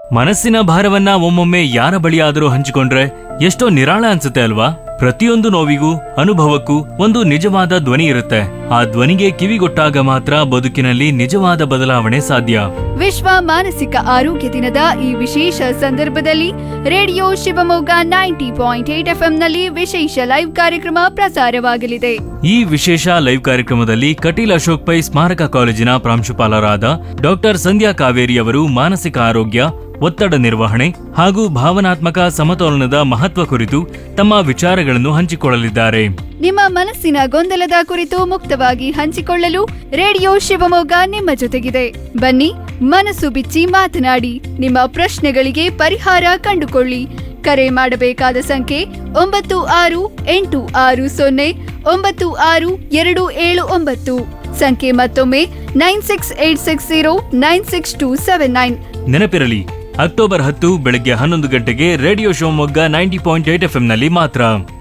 ಮನಸ್ಸಿನ ಭಾರವನ್ನ ಒಮ್ಮೊಮ್ಮೆ ಯಾರ ಬಳಿಯಾದರೂ ಹಂಚಿಕೊಂಡ್ರೆ ಎಷ್ಟೋ ನಿರಾಳ ಅನ್ಸುತ್ತೆ ಅಲ್ವಾ ಪ್ರತಿಯೊಂದು ನೋವಿಗೂ ಅನುಭವಕ್ಕೂ ಒಂದು ನಿಜವಾದ ಧ್ವನಿ ಇರುತ್ತೆ ಆ ಧ್ವನಿಗೆ ಕಿವಿಗೊಟ್ಟಾಗ ಮಾತ್ರ ಬದುಕಿನಲ್ಲಿ ನಿಜವಾದ ಬದಲಾವಣೆ ಸಾಧ್ಯ ವಿಶ್ವ ಮಾನಸಿಕ ಆರೋಗ್ಯ ದಿನದ ಈ ವಿಶೇಷ ಸಂದರ್ಭದಲ್ಲಿ radio Shivamogga ninety point eight ನಲ್ಲಿ ವಿಶೇಷ ಲೈವ್ ಕಾರ್ಯಕ್ರಮ ಪ್ರಸಾರವಾಗಲಿದೆ ಈ ವಿಶೇಷ ಲೈವ್ ಕಾರ್ಯಕ್ರಮದಲ್ಲಿ ಕಟೀಲ್ ಅಶೋಕ್ ಪೈ ಸ್ಮಾರಕ ಕಾಲೇಜಿನ ಪ್ರಾಂಶುಪಾಲರಾದ ಡಾಕ್ಟರ್ ಸಂಧ್ಯಾ ಕಾವೇರಿ ಅವರು ಮಾನಸಿಕ ಆರೋಗ್ಯ ಒತ್ತಡ ನಿರ್ವಹಣೆ ಹಾಗೂ ಭಾವನಾತ್ಮಕ ಸಮತೋಲನದ ಮಹತ್ವ ಕುರಿತು ತಮ್ಮ ವಿಚಾರಗಳನ್ನು ಹಂಚಿಕೊಳ್ಳಲಿದ್ದಾರೆ ನಿಮ್ಮ ಮನಸ್ಸಿನ ಗೊಂದಲದ ಕುರಿತು ಮುಕ್ತವಾಗಿ ಹಂಚಿಕೊಳ್ಳಲು ರೇಡಿಯೋ ಶಿವಮೊಗ್ಗ ನಿಮ್ಮ ಜೊತೆಗಿದೆ ಬನ್ನಿ ಮನಸ್ಸು ಬಿಚ್ಚಿ ಮಾತನಾಡಿ ನಿಮ್ಮ ಪ್ರಶ್ನೆಗಳಿಗೆ ಪರಿಹಾರ ಕಂಡುಕೊಳ್ಳಿ ಕರೆ ಮಾಡಬೇಕಾದ ಸಂಖ್ಯೆ ಒಂಬತ್ತು ಆರು ಎಂಟು ಆರು ಸೊನ್ನೆ ಒಂಬತ್ತು ಆರು ಎರಡು ಏಳು ಒಂಬತ್ತು ಸಂಖ್ಯೆ ಮತ್ತೊಮ್ಮೆ nine six eight six zero nine six two seven nine ನೆನಪಿರಲಿ ಅಕ್ಟೋಬರ್ ಹತ್ತು ಬೆಳಗ್ಗೆ ಹನ್ನೊಂದು ಗಂಟೆಗೆ radio Shivamogga ninety point eight ನಲ್ಲಿ ಮಾತ್ರ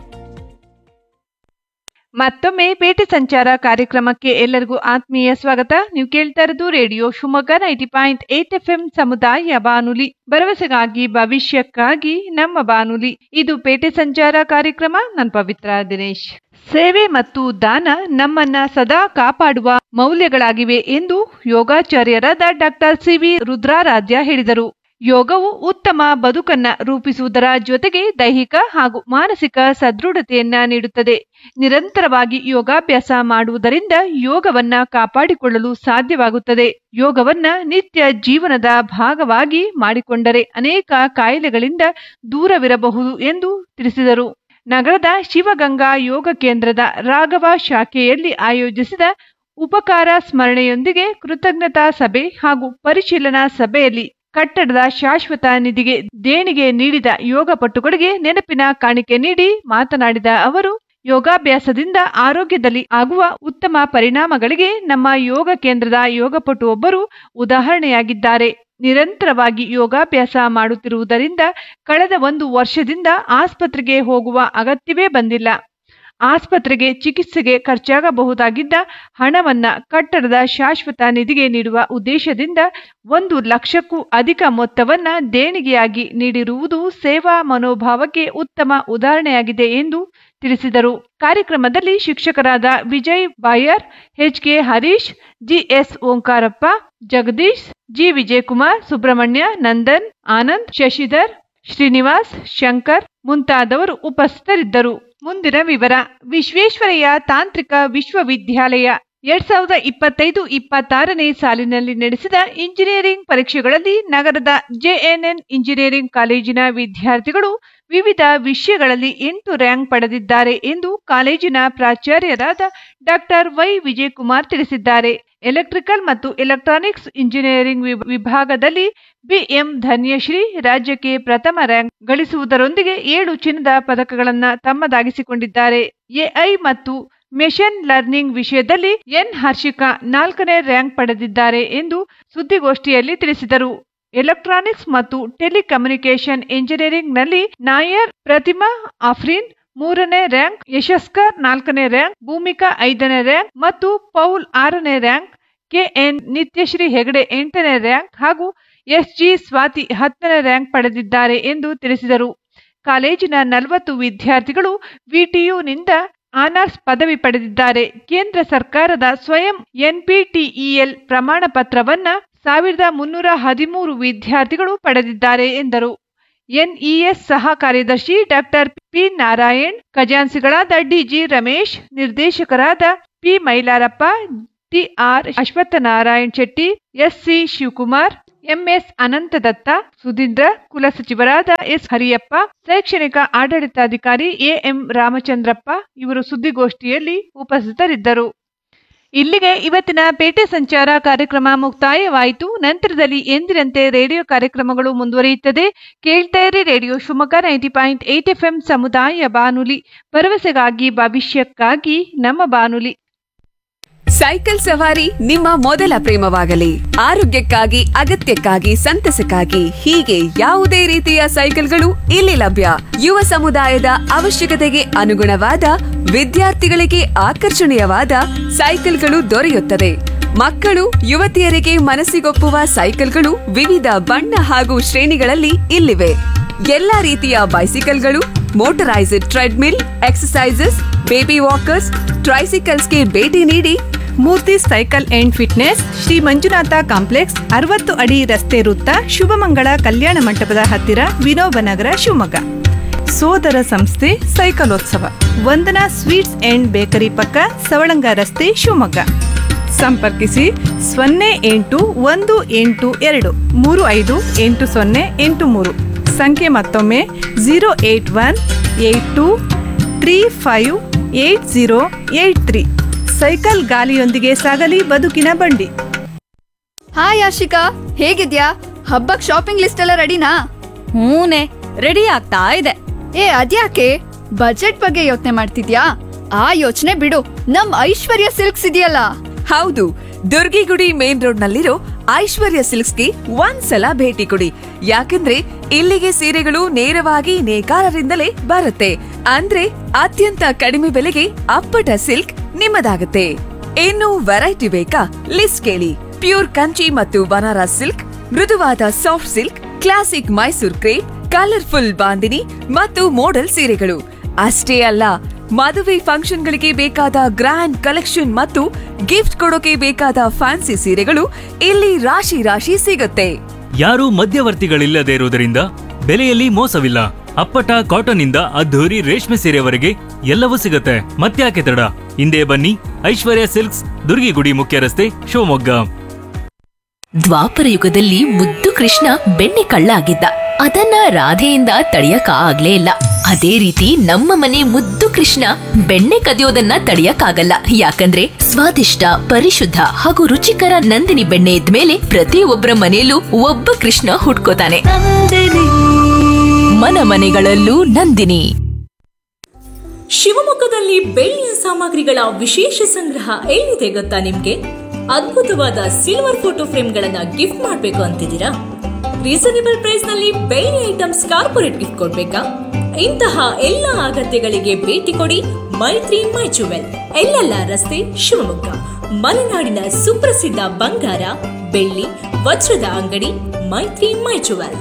ಮತ್ತೊಮ್ಮೆ ಪೇಟೆ ಸಂಚಾರ ಕಾರ್ಯಕ್ರಮಕ್ಕೆ ಎಲ್ಲರಿಗೂ ಆತ್ಮೀಯ ಸ್ವಾಗತ ನೀವು ಕೇಳ್ತಾ ಇರೋದು radio Shivamogga ninety point eight F M ಸಮುದಾಯ ಬಾನುಲಿ ಭರವಸೆಗಾಗಿ ಭವಿಷ್ಯಕ್ಕಾಗಿ ನಮ್ಮ ಬಾನುಲಿ ಇದು ಪೇಟೆ ಸಂಚಾರ ಕಾರ್ಯಕ್ರಮ ನಾನು ಪವಿತ್ರ ದಿನೇಶ್ ಸೇವೆ ಮತ್ತು ದಾನ ನಮ್ಮನ್ನ ಸದಾ ಕಾಪಾಡುವ ಮೌಲ್ಯಗಳಾಗಿವೆ ಎಂದು ಯೋಗಾಚಾರ್ಯರಾದ ಡಾಕ್ಟರ್ ಸಿ ವಿ ರುದ್ರಾರಾಧ್ಯ ಹೇಳಿದರು ಯೋಗವು ಉತ್ತಮ ಬದುಕನ್ನ ರೂಪಿಸುವುದರ ಜೊತೆಗೆ ದೈಹಿಕ ಹಾಗೂ ಮಾನಸಿಕ ಸದೃಢತೆಯನ್ನ ನೀಡುತ್ತದೆ ನಿರಂತರವಾಗಿ ಯೋಗಾಭ್ಯಾಸ ಮಾಡುವುದರಿಂದ ಯೋಗವನ್ನ ಕಾಪಾಡಿಕೊಳ್ಳಲು ಸಾಧ್ಯವಾಗುತ್ತದೆ ಯೋಗವನ್ನ ನಿತ್ಯ ಜೀವನದ ಭಾಗವಾಗಿ ಮಾಡಿಕೊಂಡರೆ ಅನೇಕ ಕಾಯಿಲೆಗಳಿಂದ ದೂರವಿರಬಹುದು ಎಂದು ತಿಳಿಸಿದರು ನಗರದ ಶಿವಗಂಗಾ ಯೋಗ ಕೇಂದ್ರದ ರಾಘವ ಶಾಖೆಯಲ್ಲಿ ಆಯೋಜಿಸಿದ ಉಪಕಾರ ಸ್ಮರಣೆಯೊಂದಿಗೆ ಕೃತಜ್ಞತಾ ಸಭೆ ಹಾಗೂ ಪರಿಶೀಲನಾ ಸಭೆಯಲ್ಲಿ ಕಟ್ಟಡದ ಶಾಶ್ವತ ನಿಧಿಗೆ ದೇಣಿಗೆ ನೀಡಿದ ಯೋಗ ಪಟುಗಳಿಗೆ ನೆನಪಿನ ಕಾಣಿಕೆ ನೀಡಿ ಮಾತನಾಡಿದ ಅವರು ಯೋಗಾಭ್ಯಾಸದಿಂದ ಆರೋಗ್ಯದಲ್ಲಿ ಆಗುವ ಉತ್ತಮ ಪರಿಣಾಮಗಳಿಗೆ ನಮ್ಮ ಯೋಗ ಕೇಂದ್ರದ ಯೋಗಪಟು ಒಬ್ಬರು ಉದಾಹರಣೆಯಾಗಿದ್ದಾರೆ ನಿರಂತರವಾಗಿ ಯೋಗಾಭ್ಯಾಸ ಮಾಡುತ್ತಿರುವುದರಿಂದ ಕಳೆದ ಒಂದು ವರ್ಷದಿಂದ ಆಸ್ಪತ್ರೆಗೆ ಹೋಗುವ ಅಗತ್ಯವೇ ಬಂದಿಲ್ಲ ಆಸ್ಪತ್ರೆಗೆ ಚಿಕಿತ್ಸೆಗೆ ಖರ್ಚಾಗಬಹುದಾಗಿದ್ದ ಹಣವನ್ನ ಕಟ್ಟಡದ ಶಾಶ್ವತ ನಿಧಿಗೆ ನೀಡುವ ಉದ್ದೇಶದಿಂದ ಒಂದು ಲಕ್ಷಕ್ಕೂ ಅಧಿಕ ಮೊತ್ತವನ್ನ ದೇಣಿಗೆಯಾಗಿ ನೀಡಿರುವುದು ಸೇವಾ ಮನೋಭಾವಕ್ಕೆ ಉತ್ತಮ ಉದಾಹರಣೆಯಾಗಿದೆ ಎಂದು ತಿಳಿಸಿದರು ಕಾರ್ಯಕ್ರಮದಲ್ಲಿ ಶಿಕ್ಷಕರಾದ Vijay Bayar H K Harish G S Omkarappa Jagadish G Vijayakumar Subrahmanya Nandan Anand Shashidhar Srinivas Shankar ಮುಂತಾದವರು ಉಪಸ್ಥಿತರಿದ್ದರು ಮುಂದಿನ ವಿವರ ವಿಶ್ವೇಶ್ವರಯ್ಯ ತಾಂತ್ರಿಕ ವಿಶ್ವವಿದ್ಯಾಲಯ ಎರಡ್ ಸಾವಿರದ ಇಪ್ಪತ್ತೈದು ಇಪ್ಪತ್ತಾರನೇ ಸಾಲಿನಲ್ಲಿ ನಡೆಸಿದ ಇಂಜಿನಿಯರಿಂಗ್ ಪರೀಕ್ಷೆಗಳಲ್ಲಿ ನಗರದ ಜೆಎನ್ಎನ್ ಇಂಜಿನಿಯರಿಂಗ್ ಕಾಲೇಜಿನ ವಿದ್ಯಾರ್ಥಿಗಳು ವಿವಿಧ ವಿಷಯಗಳಲ್ಲಿ ಎಂಟು ರ್ಯಾಂಕ್ ಪಡೆದಿದ್ದಾರೆ ಎಂದು ಕಾಲೇಜಿನ ಪ್ರಾಚಾರ್ಯರಾದ ಡಾಕ್ಟರ್ ವೈ ವಿಜಯಕುಮಾರ್ ತಿಳಿಸಿದ್ದಾರೆ ಎಲೆಕ್ಟ್ರಿಕಲ್ ಮತ್ತು ಎಲೆಕ್ಟ್ರಾನಿಕ್ಸ್ ಇಂಜಿನಿಯರಿಂಗ್ ವಿಭ- ವಿಭಾಗದಲ್ಲಿ ಬಿಎಂ ಧನ್ಯಶ್ರೀ ರಾಜ್ಯಕ್ಕೆ ಪ್ರಥಮ ರ್ಯಾಂಕ್ ಗಳಿಸುವುದರೊಂದಿಗೆ ಏಳು ಚಿನ್ನದ ಪದಕಗಳನ್ನು ತಮ್ಮದಾಗಿಸಿಕೊಂಡಿದ್ದಾರೆ ಎಐ ಮತ್ತು ಮೆಷಿನ್ ಲರ್ನಿಂಗ್ ವಿಷಯದಲ್ಲಿ ಎನ್ ಹರ್ಷಿಕಾ ನಾಲ್ಕನೇ ರ್ಯಾಂಕ್ ಪಡೆದಿದ್ದಾರೆ ಎಂದು ಸುದ್ದಿಗೋಷ್ಠಿಯಲ್ಲಿ ತಿಳಿಸಿದರು ಎಲೆಕ್ಟ್ರಾನಿಕ್ಸ್ ಮತ್ತು ಟೆಲಿಕಮ್ಯುನಿಕೇಶನ್ ಇಂಜಿನಿಯರಿಂಗ್ನಲ್ಲಿ ನಾಯರ್ ಪ್ರತಿಮಾ ಆಫ್ರಿನ್ ಮೂರನೇ ರ್ಯಾಂಕ್ ಯಶಸ್ಕರ್ ನಾಲ್ಕನೇ ರ್ಯಾಂಕ್ ಭೂಮಿಕಾ ಐದನೇ ರ್ಯಾಂಕ್ ಮತ್ತು ಪೌಲ್ ಆರನೇ ರ್ಯಾಂಕ್ ಕೆಎನ್ ನಿತ್ಯಶ್ರೀ ಹೆಗಡೆ ಎಂಟನೇ ರ್ಯಾಂಕ್ ಹಾಗೂ ಎಸ್ಜಿ ಸ್ವಾತಿ ಹತ್ತನೇ ರ್ಯಾಂಕ್ ಪಡೆದಿದ್ದಾರೆ ಎಂದು ತಿಳಿಸಿದರು ಕಾಲೇಜಿನ ನಲವತ್ತು ವಿದ್ಯಾರ್ಥಿಗಳು ವಿಟಿಯುನಿಂದ ಆನರ್ಸ್ ಪದವಿ ಪಡೆದಿದ್ದಾರೆ ಕೇಂದ್ರ ಸರ್ಕಾರದ ಸ್ವಯಂ ಎನ್ಪಿಟಿಇಎಲ್ ಪ್ರಮಾಣ ಪತ್ರವನ್ನ ಸಾವಿರದ ಮುನ್ನೂರ ಹದಿಮೂರು ವಿದ್ಯಾರ್ಥಿಗಳು ಪಡೆದಿದ್ದಾರೆ ಎಂದರು ಎನ್ಇಎಸ್ ಸಹ ಕಾರ್ಯದರ್ಶಿ ಡಾಕ್ಟರ್ ಪಿ ನಾರಾಯಣ್ ಖಜಾನ್ಸಿಗಳಾದ ಡಿಜಿ ರಮೇಶ್ ನಿರ್ದೇಶಕರಾದ P Mailarappa T R Ashwathanarayan Shetty S C Shivakumar M S Anantadatta Sudhindra ಕುಲಸಚಿವರಾದ ಎಸ್ ಹರಿಯಪ್ಪ ಶೈಕ್ಷಣಿಕ ಆಡಳಿತಾಧಿಕಾರಿ ಎಎಂ ರಾಮಚಂದ್ರಪ್ಪ ಇವರು ಸುದ್ದಿಗೋಷ್ಠಿಯಲ್ಲಿ ಉಪಸ್ಥಿತರಿದ್ದರು ಇಲ್ಲಿಗೆ ಇವತ್ತಿನ ಪೇಟೆ ಸಂಚಾರ ಕಾರ್ಯಕ್ರಮ ಮುಕ್ತಾಯವಾಯಿತು ನಂತರದಲ್ಲಿ ಎಂದಿನಂತೆ ರೇಡಿಯೋ ಕಾರ್ಯಕ್ರಮಗಳು ಮುಂದುವರಿಯುತ್ತದೆ ಕೇಳ್ತಾ ಇರಿ radio Shivamogga ninety point eight F M ಸಮುದಾಯ ಬಾನುಲಿ ಭರವಸೆಗಾಗಿ ಭವಿಷ್ಯಕ್ಕಾಗಿ ನಮ್ಮ ಬಾನುಲಿ ಸೈಕಲ್ ಸವಾರಿ ನಿಮ್ಮ ಮೊದಲ ಪ್ರೇಮವಾಗಲಿ ಆರೋಗ್ಯಕ್ಕಾಗಿ ಅಗತ್ಯಕ್ಕಾಗಿ ಸಂತಸಕ್ಕಾಗಿ ಹೀಗೆ ಯಾವುದೇ ರೀತಿಯ ಸೈಕಲ್ಗಳು ಇಲ್ಲಿ ಲಭ್ಯ ಯುವ ಸಮುದಾಯದ ಅವಶ್ಯಕತೆಗೆ ಅನುಗುಣವಾದ ವಿದ್ಯಾರ್ಥಿಗಳಿಗೆ ಆಕರ್ಷಣೀಯವಾದ ಸೈಕಲ್ಗಳು ದೊರೆಯುತ್ತದೆ ಮಕ್ಕಳು ಯುವತಿಯರಿಗೆ ಮನಸ್ಸಿಗೊಪ್ಪುವ ಸೈಕಲ್ಗಳು ವಿವಿಧ ಬಣ್ಣ ಹಾಗೂ ಶ್ರೇಣಿಗಳಲ್ಲಿ ಇಲ್ಲಿವೆ ಎಲ್ಲಾ ರೀತಿಯ ಬೈಸಿಕಲ್ಗಳು motorised treadmill exercises baby walkers ಟ್ರೈಸಿಕಲ್ಸ್ಗೆ ಭೇಟಿ ನೀಡಿ Murthy cycle and fitness Shri Manjunatha complex ಅರವತ್ತು ಅಡಿ ರಸ್ತೆ ವೃತ್ತ ಶುಭಮಂಗಳ ಕಲ್ಯಾಣ ಮಂಟಪದ ಹತ್ತಿರ ವಿನೋಬನಗರ ಶಿವಮೊಗ್ಗ ಸೋದರ ಸಂಸ್ಥೆ ಸೈಕಲೋತ್ಸವ ವಂದನಾ ಸ್ವೀಟ್ಸ್ ಅಂಡ್ ಬೇಕರಿ ಪಕ್ಕ ಸವಳಂಗ ರಸ್ತೆ ಶಿವಮೊಗ್ಗ ಸಂಪರ್ಕಿಸಿ ಸೊನ್ನೆ ಎಂಟು ಒಂದು ಎಂಟು ಎರಡು ಮೂರು ಐದು ಎಂಟು ಸೊನ್ನೆ ಎಂಟು ಮೂರು ಸಂಖ್ಯೆ ಮತ್ತೊಮ್ಮೆ zero eight one eight two three five eight zero eight three cycle ಗಾಲಿಯೊಂದಿಗೆ ಸಾಗಲಿ ಬದುಕಿನ ಬಂಡಿ ಹಾಯ್ ಆಶಿಕಾ ಹೇಗಿದ್ಯಾ ಹಬ್ಬಕ್ ಶಾಪಿಂಗ್ ಲಿಸ್ಟ್ ಎಲ್ಲ ರೆಡಿನಾ ಹೂನೆ ರೆಡಿ ಆಗ್ತಾ ಇದೆ ಏ ಅದ್ಯಾಕೆ ಬಜೆಟ್ ಬಗ್ಗೆ ಯೋಚನೆ ಮಾಡ್ತಿದ್ಯಾ ಆ ಯೋಚನೆ ಬಿಡು ನಮ್ ಐಶ್ವರ್ಯ ಸಿಲ್ಕ್ಸ್ ಇದೆಯಲ್ಲ ಹೌದು ದುರ್ಗಿಗುಡಿ ಮೇನ್ ರೋಡ್ ನಲ್ಲಿರೋ ಐಶ್ವರ್ಯ ಸಿಲ್ಕ್ಸ್ಗೆ ಒಂದ್ಸಲ ಭೇಟಿ ಕೊಡಿ ಯಾಕಂದ್ರೆ ಇಲ್ಲಿಗೆ ಸೀರೆಗಳು ನೇರವಾಗಿ ನೇಕಾರರಿಂದಲೇ ಬರುತ್ತೆ ಅಂದ್ರೆ ಅತ್ಯಂತ ಕಡಿಮೆ ಬೆಲೆಗೆ ಅಪ್ಪಟ ಸಿಲ್ಕ್ ನಿಮ್ಮದಾಗುತ್ತೆ ಇನ್ನು ವೆರೈಟಿ ಬೇಕಾ ಲಿಸ್ಟ್ ಕೇಳಿ ಪ್ಯೂರ್ ಕಂಚಿ ಮತ್ತು ಬನಾರಸ್ ಸಿಲ್ಕ್ ಮೃದುವಾದ soft silk classic Mysore crepe colourful bandhini ಮತ್ತು ಮೋಡಲ್ ಸೀರೆಗಳು ಅಷ್ಟೇ ಅಲ್ಲ ಮದುವೆ ಫಂಕ್ಷನ್ಗಳಿಗೆ ಬೇಕಾದ ಗ್ರ್ಯಾಂಡ್ ಕಲೆಕ್ಷನ್ ಮತ್ತು ಗಿಫ್ಟ್ ಕೊಡೋಕೆ ಬೇಕಾದ ಫ್ಯಾನ್ಸಿ ಸೀರೆಗಳು ಇಲ್ಲಿ ರಾಶಿ ರಾಶಿ ಸಿಗುತ್ತೆ ಯಾರೂ ಮಧ್ಯವರ್ತಿಗಳಿಲ್ಲದೆ ಇರುವುದರಿಂದ ಬೆಲೆಯಲ್ಲಿ ಮೋಸವಿಲ್ಲ ಅಪ್ಪಟ ಕಾಟನ್ ಇಂದ ಅದ್ಧೂರಿ ರೇಷ್ಮೆ ಸೀರೆವರೆಗೆ ಎಲ್ಲವೂ ಸಿಗುತ್ತೆ ಮತ್ತ್ಯಾಕೆ ತಡ ಹಿಂದೆ ಬನ್ನಿ ಐಶ್ವರ್ಯ ಸಿಲ್ಕ್ಸ್ ದುರ್ಗಿಗುಡಿ ಮುಖ್ಯ ರಸ್ತೆ ಶಿವಮೊಗ್ಗ ದ್ವಾಪರ ಯುಗದಲ್ಲಿ ಮುದ್ದು ಕೃಷ್ಣ ಬೆಣ್ಣೆ ಕಳ್ಳ ಆಗಿದ್ದ ಅದನ್ನ ರಾಧೆಯಿಂದ ತಡೆಯಕ ಆಗ್ಲೇ ಇಲ್ಲ ಅದೇ ರೀತಿ ನಮ್ಮ ಮನೆ ಮುದ್ದು ಕೃಷ್ಣ ಬೆಣ್ಣೆ ಕದಿಯೋದನ್ನ ತಡೆಯಕ್ಕಾಗಲ್ಲ ಯಾಕಂದ್ರೆ ಸ್ವಾದಿಷ್ಟ ಪರಿಶುದ್ಧ ಹಾಗೂ ರುಚಿಕರ ನಂದಿನಿ ಬೆಣ್ಣೆ ಇದ್ಮೇಲೆ ಪ್ರತಿಯೊಬ್ಬರ ಮನೆಯಲ್ಲೂ ಒಬ್ಬ ಕೃಷ್ಣ ಹುಟ್ಕೋತಾನೆ ಮನ ಮನೆಗಳಲ್ಲೂ ನಂದಿನಿ ಶಿವಮೊಗ್ಗದಲ್ಲಿ ಬೆಳ್ಳಿಯ ಸಾಮಗ್ರಿಗಳ ವಿಶೇಷ ಸಂಗ್ರಹ ಎಲ್ಲಿದೆ ಗೊತ್ತಾ ನಿಮ್ಗೆ ಅದ್ಭುತವಾದ ಸಿಲ್ವರ್ ಫೋಟೋ ಫ್ರೇಮ್ಗಳನ್ನ ಗಿಫ್ಟ್ ಮಾಡಬೇಕು ಅಂತಿದ್ದೀರಾ ರೀಸನೇಬಲ್ ಪ್ರೈಸ್ ನಲ್ಲಿ ಬೆಳ್ಳಿ ಐಟಮ್ಸ್ ಕಾರ್ಪೊರೇಟ್ ಗಿಫ್ಟ್ ಕೊಡ್ಬೇಕಾ ಇಂತಹ ಎಲ್ಲ ಅಗತ್ಯಗಳಿಗೆ ಭೇಟಿ ಕೊಡಿ ಮೈತ್ರಿ ಮೈ ಜುವೆಲ್ ಎಲ್ಲೆಲ್ಲ ರಸ್ತೆ ಶಿವಮೊಗ್ಗ ಮಲೆನಾಡಿನ ಸುಪ್ರಸಿದ್ಧ ಬಂಗಾರ ಬೆಳ್ಳಿ ವಜ್ರದ ಅಂಗಡಿ Maitri my jewel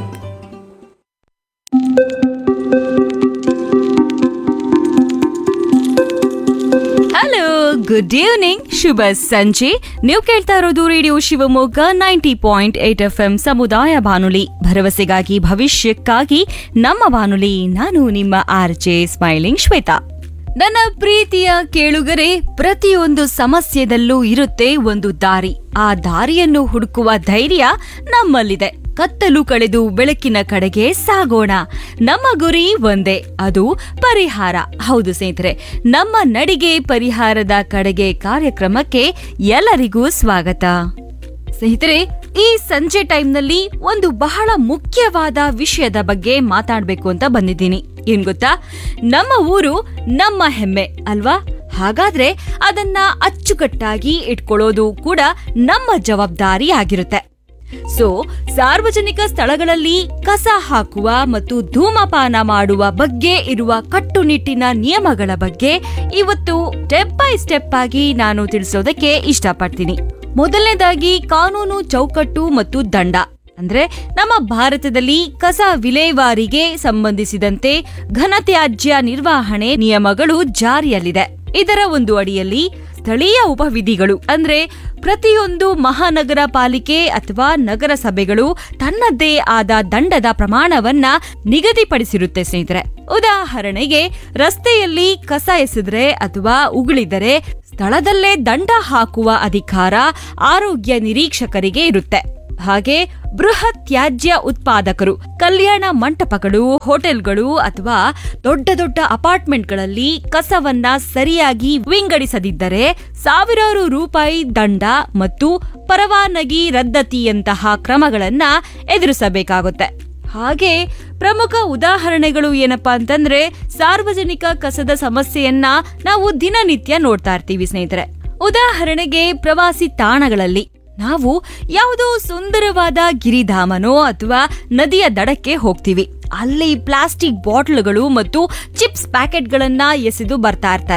hello good evening ಶುಭ ಸಂಜೆ ನೀವು ಕೇಳ್ತಾ ಇರೋದು radio Shivamogga ninety point eight F M ಸಮುದಾಯ ಬಾನುಲಿ ಭರವಸೆಗಾಗಿ ಭವಿಷ್ಯಕ್ಕಾಗಿ ನಮ್ಮ ಬಾನುಲಿ ನಾನು ನಿಮ್ಮ ಆರ್ ಜೆ ಸ್ಮೈಲಿಂಗ್ ಶ್ವೇತಾ ನನ್ನ ಪ್ರೀತಿಯ ಕೇಳುಗರೆ ಪ್ರತಿಯೊಂದು ಸಮಸ್ಯೆದಲ್ಲೂ ಇರುತ್ತೆ ಒಂದು ದಾರಿ ಆ ದಾರಿಯನ್ನು ಹುಡುಕುವ ಧೈರ್ಯ ನಮ್ಮಲ್ಲಿದೆ ಕತ್ತಲು ಕಳೆದು ಬೆಳಕಿನ ಕಡೆಗೆ ಸಾಗೋಣ ನಮ್ಮ ಗುರಿ ಒಂದೇ ಅದು ಪರಿಹಾರ ಹೌದು ಸ್ನೇಹಿತರೆ ನಮ್ಮ ನಡಿಗೆ ಪರಿಹಾರದ ಕಡೆಗೆ ಕಾರ್ಯಕ್ರಮಕ್ಕೆ ಎಲ್ಲರಿಗೂ ಸ್ವಾಗತ ಸ್ನೇಹಿತರೆ ಈ ಸಂಜೆ ಟೈಮ್ನಲ್ಲಿ ಒಂದು ಬಹಳ ಮುಖ್ಯವಾದ ವಿಷಯದ ಬಗ್ಗೆ ಮಾತಾಡ್ಬೇಕು ಅಂತ ಬಂದಿದ್ದೀನಿ ಏನ್ ಗೊತ್ತಾ ನಮ್ಮ ಊರು ನಮ್ಮ ಹೆಮ್ಮೆ ಅಲ್ವಾ ಹಾಗಾದ್ರೆ ಅದನ್ನ ಅಚ್ಚುಕಟ್ಟಾಗಿ ಇಟ್ಕೊಳ್ಳೋದು ಕೂಡ ನಮ್ಮ ಜವಾಬ್ದಾರಿ ಆಗಿರುತ್ತೆ ಸೊ ಸಾರ್ವಜನಿಕ ಸ್ಥಳಗಳಲ್ಲಿ ಕಸ ಹಾಕುವ ಮತ್ತು ಧೂಮಪಾನ ಮಾಡುವ ಬಗ್ಗೆ ಇರುವ ಕಟ್ಟುನಿಟ್ಟಿನ ನಿಯಮಗಳ ಬಗ್ಗೆ ಇವತ್ತು ಸ್ಟೆಪ್ ಬೈ ಸ್ಟೆಪ್ ಆಗಿ ನಾನು ತಿಳಿಸೋದಕ್ಕೆ ಇಷ್ಟಪಡ್ತೀನಿ ಮೊದಲನೇದಾಗಿ ಕಾನೂನು ಚೌಕಟ್ಟು ಮತ್ತು ದಂಡ ಅಂದ್ರೆ ನಮ್ಮ ಭಾರತದಲ್ಲಿ ಕಸ ವಿಲೇವಾರಿಗೆ ಸಂಬಂಧಿಸಿದಂತೆ ಘನತ್ಯಾಜ್ಯ ನಿರ್ವಹಣೆ ನಿಯಮಗಳು ಜಾರಿಯಲ್ಲಿದೆ ಇದರ ಒಂದು ಅಡಿಯಲ್ಲಿ ಸ್ಥಳೀಯ ಉಪವಿಧಿಗಳು ಅಂದ್ರೆ ಪ್ರತಿಯೊಂದು ಮಹಾನಗರ ಪಾಲಿಕೆ ಅಥವಾ ನಗರಸಭೆಗಳು ತನ್ನದೇ ಆದ ದಂಡದ ಪ್ರಮಾಣವನ್ನ ನಿಗದಿಪಡಿಸಿರುತ್ತೆ ಸ್ನೇಹಿತರೆ ಉದಾಹರಣೆಗೆ ರಸ್ತೆಯಲ್ಲಿ ಕಸ ಎಸೆದ್ರೆ ಅಥವಾ ಉಗುಳಿದರೆ ಸ್ಥಳದಲ್ಲೇ ದಂಡ ಹಾಕುವ ಅಧಿಕಾರ ಆರೋಗ್ಯ ನಿರೀಕ್ಷಕರಿಗೆ ಇರುತ್ತೆ ಹಾಗೆ ಬೃಹತ್ ತ್ಯಾಜ್ಯ ಉತ್ಪಾದಕರು ಕಲ್ಯಾಣ ಮಂಟಪಗಳು ಹೋಟೆಲ್ಗಳು ಅಥವಾ ದೊಡ್ಡ ದೊಡ್ಡ ಅಪಾರ್ಟ್ಮೆಂಟ್ಗಳಲ್ಲಿ ಕಸವನ್ನ ಸರಿಯಾಗಿ ವಿಂಗಡಿಸದಿದ್ದರೆ ಸಾವಿರಾರು ರೂಪಾಯಿ ದಂಡ ಮತ್ತು ಪರವಾನಗಿ ರದ್ದತಿಯಂತಹ ಕ್ರಮಗಳನ್ನ ಎದುರಿಸಬೇಕಾಗುತ್ತೆ ಹಾಗೆ ಪ್ರಮುಖ ಉದಾಹರಣೆಗಳು ಏನಪ್ಪಾ ಅಂತಂದ್ರೆ ಸಾರ್ವಜನಿಕ ಕಸದ ಸಮಸ್ಯೆಯನ್ನ ನಾವು ದಿನನಿತ್ಯ ನೋಡ್ತಾ ಇರ್ತೀವಿ ಸ್ನೇಹಿತರೆ ಉದಾಹರಣೆಗೆ ಪ್ರವಾಸಿ ತಾಣಗಳಲ್ಲಿ ನಾವು ಯಾವುದೋ ಸುಂದರವಾದ ಗಿರಿಧಾಮನೋ ಅಥವಾ ನದಿಯ ದಡಕ್ಕೆ ಹೋಗ್ತೀವಿ ಅಲ್ಲಿ ಪ್ಲಾಸ್ಟಿಕ್ ಬಾಟ್ಲ್ಗಳು ಮತ್ತು ಚಿಪ್ಸ್ ಪ್ಯಾಕೆಟ್ಗಳನ್ನ ಎಸೆದು ಬರ್ತಾ ಇರ್ತಾರೆ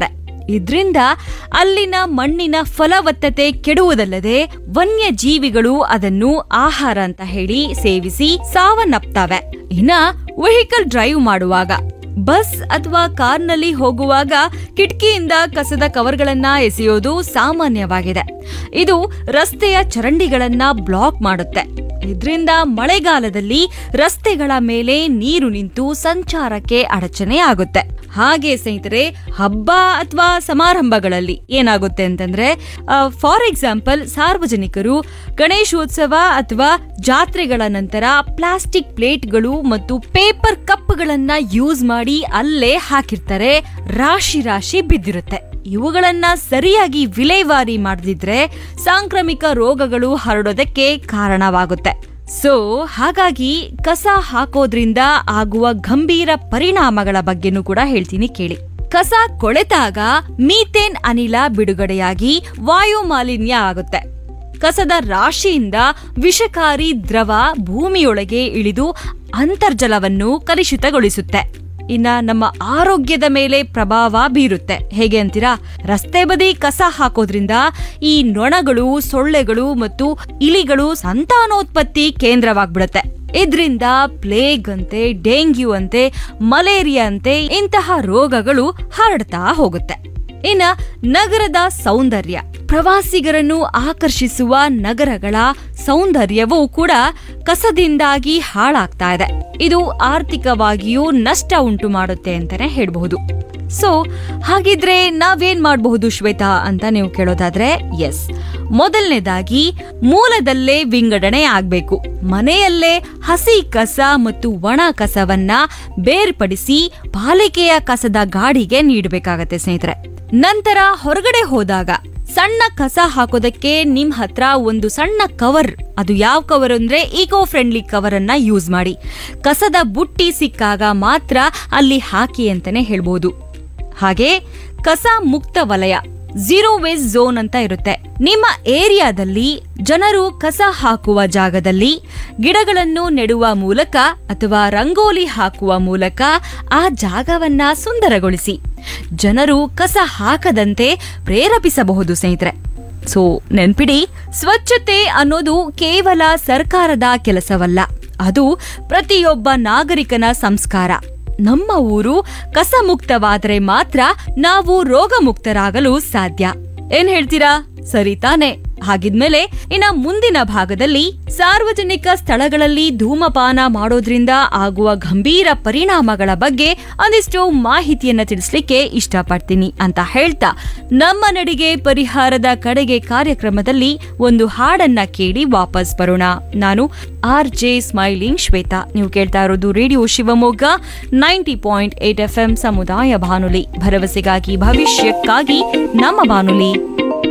ಇದ್ರಿಂದ ಅಲ್ಲಿನ ಮಣ್ಣಿನ ಫಲವತ್ತತೆ ಕೆಡುವುದಲ್ಲದೆ ವನ್ಯ ಜೀವಿಗಳು ಅದನ್ನು ಆಹಾರ ಅಂತ ಹೇಳಿ ಸೇವಿಸಿ ಸಾವನ್ನಪ್ತವೆ ಇನ್ನ ವೆಹಿಕಲ್ ಡ್ರೈವ್ ಮಾಡುವಾಗ ಬಸ್ ಅಥವಾ ಕಾರ್ನಲ್ಲಿ ಹೋಗುವಾಗ ಕಿಟಕಿಯಿಂದ ಕಸದ ಕವರ್ಗಳನ್ನ ಎಸೆಯೋದು ಸಾಮಾನ್ಯವಾಗಿದೆ ಇದು ರಸ್ತೆಯ ಚರಂಡಿಗಳನ್ನ ಬ್ಲಾಕ್ ಮಾಡುತ್ತೆ ಇದರಿಂದ ಮಳೆಗಾಲದಲ್ಲಿ ರಸ್ತೆಗಳ ಮೇಲೆ ನೀರು ನಿಂತು ಸಂಚಾರಕ್ಕೆ ಅಡಚಣೆ ಆಗುತ್ತೆ ಹಾಗೆ ಸ್ನೇಹಿತರೆ ಹಬ್ಬ ಅಥವಾ ಸಮಾರಂಭಗಳಲ್ಲಿ ಏನಾಗುತ್ತೆ ಅಂತಂದ್ರೆ ಫಾರ್ ಎಕ್ಸಾಂಪಲ್ ಸಾರ್ವಜನಿಕರು ಗಣೇಶೋತ್ಸವ ಅಥವಾ ಜಾತ್ರೆಗಳ ನಂತರ ಪ್ಲಾಸ್ಟಿಕ್ ಪ್ಲೇಟ್ಗಳು ಮತ್ತು ಪೇಪರ್ ಕಪ್ಗಳನ್ನ ಯೂಸ್ ಮಾಡಿ ಅಲ್ಲೇ ಹಾಕಿರ್ತಾರೆ ರಾಶಿ ರಾಶಿ ಬಿದ್ದಿರುತ್ತೆ ಇವುಗಳನ್ನ ಸರಿಯಾಗಿ ವಿಲೇವಾರಿ ಮಾಡದಿದ್ರೆ ಸಾಂಕ್ರಾಮಿಕ ರೋಗಗಳು ಹರಡೋದಕ್ಕೆ ಕಾರಣವಾಗುತ್ತೆ ಸೊ ಹಾಗಾಗಿ ಕಸ ಹಾಕೋದ್ರಿಂದ ಆಗುವ ಗಂಭೀರ ಪರಿಣಾಮಗಳ ಬಗ್ಗೆನೂ ಕೂಡ ಹೇಳ್ತೀನಿ ಕೇಳಿ ಕಸ ಕೊಳೆತಾಗ ಮೀಥೇನ್ ಅನಿಲ ಬಿಡುಗಡೆಯಾಗಿ ವಾಯು ಮಾಲಿನ್ಯ ಆಗುತ್ತೆ ಕಸದ ರಾಶಿಯಿಂದ ವಿಷಕಾರಿ ದ್ರವ ಭೂಮಿಯೊಳಗೆ ಇಳಿದು ಅಂತರ್ಜಲವನ್ನು ಕಲುಷಿತಗೊಳಿಸುತ್ತೆ ಇನ್ನ ನಮ್ಮ ಆರೋಗ್ಯದ ಮೇಲೆ ಪ್ರಭಾವ ಬೀರುತ್ತೆ ಹೇಗೆ ಅಂತೀರಾ ರಸ್ತೆ ಬದಿ ಕಸ ಹಾಕೋದ್ರಿಂದ ಈ ನೊಣಗಳು ಸೊಳ್ಳೆಗಳು ಮತ್ತು ಇಲಿಗಳು ಸಂತಾನೋತ್ಪತ್ತಿ ಕೇಂದ್ರವಾಗ್ಬಿಡುತ್ತೆ ಇದರಿಂದ ಪ್ಲೇಗ್ ಅಂತೆ ಡೆಂಗ್ಯೂ ಅಂತೆ ಮಲೇರಿಯಾ ಅಂತೆ ಇಂತಹ ರೋಗಗಳು ಹರಡ್ತಾ ಹೋಗುತ್ತೆ ಇನ್ನ ನಗರದ ಸೌಂದರ್ಯ ಪ್ರವಾಸಿಗರನ್ನು ಆಕರ್ಷಿಸುವ ನಗರಗಳ ಸೌಂದರ್ಯವೂ ಕೂಡ ಕಸದಿಂದಾಗಿ ಹಾಳಾಗ್ತಾ ಇದೆ ಇದು ಆರ್ಥಿಕವಾಗಿಯೂ ನಷ್ಟ ಉಂಟು ಮಾಡುತ್ತೆ ಅಂತಾನೆ ಹೇಳ್ಬಹುದು ಸೊ ಹಾಗಿದ್ರೆ ನಾವೇನ್ ಮಾಡಬಹುದು ಶ್ವೇತಾ ಅಂತ ನೀವು ಕೇಳೋದಾದ್ರೆ ಎಸ್ ಮೊದಲನೇದಾಗಿ ಮೂಲದಲ್ಲೇ ವಿಂಗಡಣೆ ಆಗ್ಬೇಕು ಮನೆಯಲ್ಲೇ ಹಸಿ ಕಸ ಮತ್ತು ಒಣ ಕಸವನ್ನ ಬೇರ್ಪಡಿಸಿ ಪಾಲಿಕೆಯ ಕಸದ ಗಾಡಿಗೆ ನೀಡಬೇಕಾಗತ್ತೆ ಸ್ನೇಹಿತರೆ ನಂತರ ಹೊರಗಡೆ ಹೋದಾಗ ಸಣ್ಣ ಕಸ ಹಾಕೋದಕ್ಕೆ ನಿಮ್ ಹತ್ರ ಒಂದು ಸಣ್ಣ ಕವರ್ ಅದು ಯಾವ ಕವರ್ ಅಂದ್ರೆ ಈಕೋ ಫ್ರೆಂಡ್ಲಿ ಕವರ್ ಅನ್ನ ಯೂಸ್ ಮಾಡಿ ಕಸದ ಬುಟ್ಟಿ ಸಿಕ್ಕಾಗ ಮಾತ್ರ ಅಲ್ಲಿ ಹಾಕಿ ಅಂತಾನೆ ಹೇಳ್ಬೋದು ಹಾಗೆ ಕಸ ಮುಕ್ತ ವಲಯ ಝೀರೋ ವೇಸ್ಟ್ ಝೋನ್ ಅಂತ ಇರುತ್ತೆ ನಿಮ್ಮ ಏರಿಯಾದಲ್ಲಿ ಜನರು ಕಸ ಹಾಕುವ ಜಾಗದಲ್ಲಿ ಗಿಡಗಳನ್ನು ನೆಡುವ ಮೂಲಕ ಅಥವಾ ರಂಗೋಲಿ ಹಾಕುವ ಮೂಲಕ ಆ ಜಾಗವನ್ನ ಸುಂದರಗೊಳಿಸಿ ಜನರು ಕಸ ಹಾಕದಂತೆ ಪ್ರೇರೇಪಿಸಬಹುದು ಸ್ನೇಹಿತರೆ ಸೊ ನೆನ್ಪಿಡಿ ಸ್ವಚ್ಛತೆ ಅನ್ನೋದು ಕೇವಲ ಸರ್ಕಾರದ ಕೆಲಸವಲ್ಲ ಅದು ಪ್ರತಿಯೊಬ್ಬ ನಾಗರಿಕನ ಸಂಸ್ಕಾರ ನಮ್ಮ ಊರು ಕಸ ಮುಕ್ತವಾದರೆ ಮಾತ್ರ ನಾವು ರೋಗ ಮುಕ್ತರಾಗಲು ಸಾಧ್ಯ ಏನ್ ಹೇಳ್ತೀರಾ ಸರಿ ತಾನೆ ಹಾಗಿದ್ಮೇಲೆ ಇನ್ನ ಮುಂದಿನ ಭಾಗದಲ್ಲಿ ಸಾರ್ವಜನಿಕ ಸ್ಥಳಗಳಲ್ಲಿ ಧೂಮಪಾನ ಮಾಡೋದ್ರಿಂದ ಆಗುವ ಗಂಭೀರ ಪರಿಣಾಮಗಳ ಬಗ್ಗೆ ಒಂದಿಷ್ಟು ಮಾಹಿತಿಯನ್ನ ತಿಳಿಸ್ಲಿಕ್ಕೆ ಇಷ್ಟಪಡ್ತೀನಿ ಅಂತ ಹೇಳ್ತಾ ನಮ್ಮ ನಡಿಗೆ ಪರಿಹಾರದ ಕಡೆಗೆ ಕಾರ್ಯಕ್ರಮದಲ್ಲಿ ಒಂದು ಹಾಡನ್ನ ಕೇಳಿ ವಾಪಸ್ ಬರೋಣ ನಾನು ಆರ್ ಜೆ ಸ್ಮೈಲಿಂಗ್ ಶ್ವೇತಾ ನೀವು ಕೇಳ್ತಾ ಇರೋದು radio Shivamogga ninety point eight F M ಸಮುದಾಯ ಬಾನುಲಿ ಭರವಸೆಗಾಗಿ ಭವಿಷ್ಯಕ್ಕಾಗಿ ನಮ್ಮ ಬಾನುಲಿ